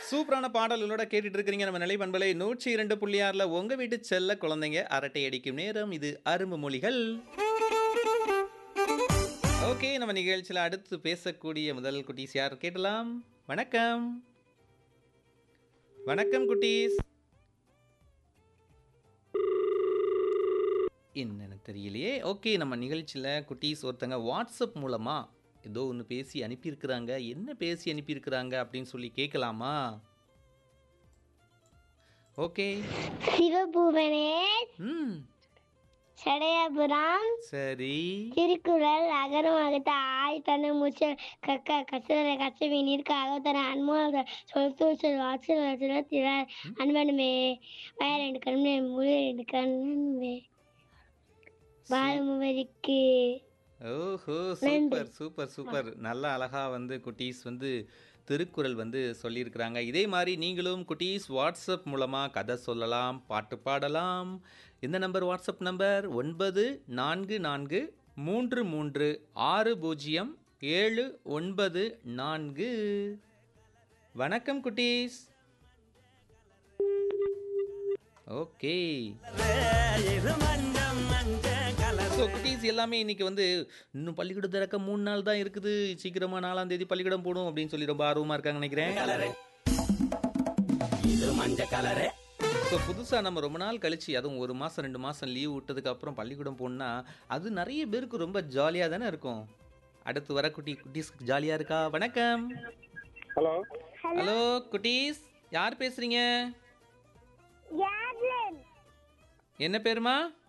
சூப்பரான பாடல்களோட கேட்டுட்டு இருக்கிறீங்க நம்ம நிலை பண்பலை நூற்றி இரண்டு புள்ளி ஆறுல உங்க வீட்டு செல்ல குழந்தைங்க அரட்டை அடிக்கும் நேரம் இது அரும்பு மொழிகள் ஓகே நம்ம நிகழ்ச்சியில் அடுத்து பேசக்கூடிய முதல் குட்டீஸ் யார் கேட்டலாம் வணக்கம் வணக்கம் குட்டீஸ் என்னன்னு தெரியலையே ஓகே நம்ம நிகழ்ச்சியில் குட்டீஸ் ஒருத்தங்க வாட்ஸ்அப் மூலமாக ஏதோ ஒன்று பேசி அனுப்பியிருக்கிறாங்க என்ன பேசி அனுப்பியிருக்கிறாங்க அப்படின்னு சொல்லி கேட்கலாமா ஓகே சிவபூவனேஷ் ம் சடையபுரம் சரி திருக்குறள் அகரமாகத்த ஆய் தன முச்ச கக்க கசர கச்சவி நீர்க்க அகத்தன அன்மோத சொல் சொல் வாசல் வாசல திற அன்பனுமே வய ரெண்டு கண்ணே முழு ரெண்டு கண்ணே பாலமுவரிக்கு ஓஹோ சூப்பர் சூப்பர் சூப்பர் நல்ல அழகா வந்து குட்டீஸ் வந்து திருக்குறள் வந்து சொல்லியிருக்கிறாங்க இதே மாதிரி நீங்களும் குட்டீஸ் வாட்ஸ்அப் மூலமாக கதை சொல்லலாம் பாட்டு பாடலாம் இந்த நம்பர் வாட்ஸ்அப் நம்பர் ஒன்பது நான்கு நான்கு மூன்று மூன்று ஆறு பூஜ்ஜியம் ஏழு ஒன்பது நான்கு வணக்கம் குட்டீஸ் ஓகே ஸோ குட்டீஸ் எல்லாமே இன்னைக்கு வந்து இன்னும் பள்ளிக்கூடம் திறக்க மூணு நாள் தான் இருக்குது சீக்கிரமா நாலாம் தேதி பள்ளிக்கூடம் போடும் அப்படின்னு சொல்லி ரொம்ப ஆர்வமா இருக்காங்க நினைக்கிறேன் ஸோ புதுசாக நம்ம ரொம்ப நாள் கழிச்சு அதுவும் ஒரு மாதம் ரெண்டு மாதம் லீவ் விட்டதுக்கு அப்புறம் பள்ளிக்கூடம் போகணுன்னா அது நிறைய பேருக்கு ரொம்ப ஜாலியாக தானே இருக்கும் அடுத்து வர குட்டி குட்டீஸ் ஜாலியாக இருக்கா வணக்கம் ஹலோ ஹலோ குட்டீஸ் யார் பேசுறீங்க என்ன பேருமா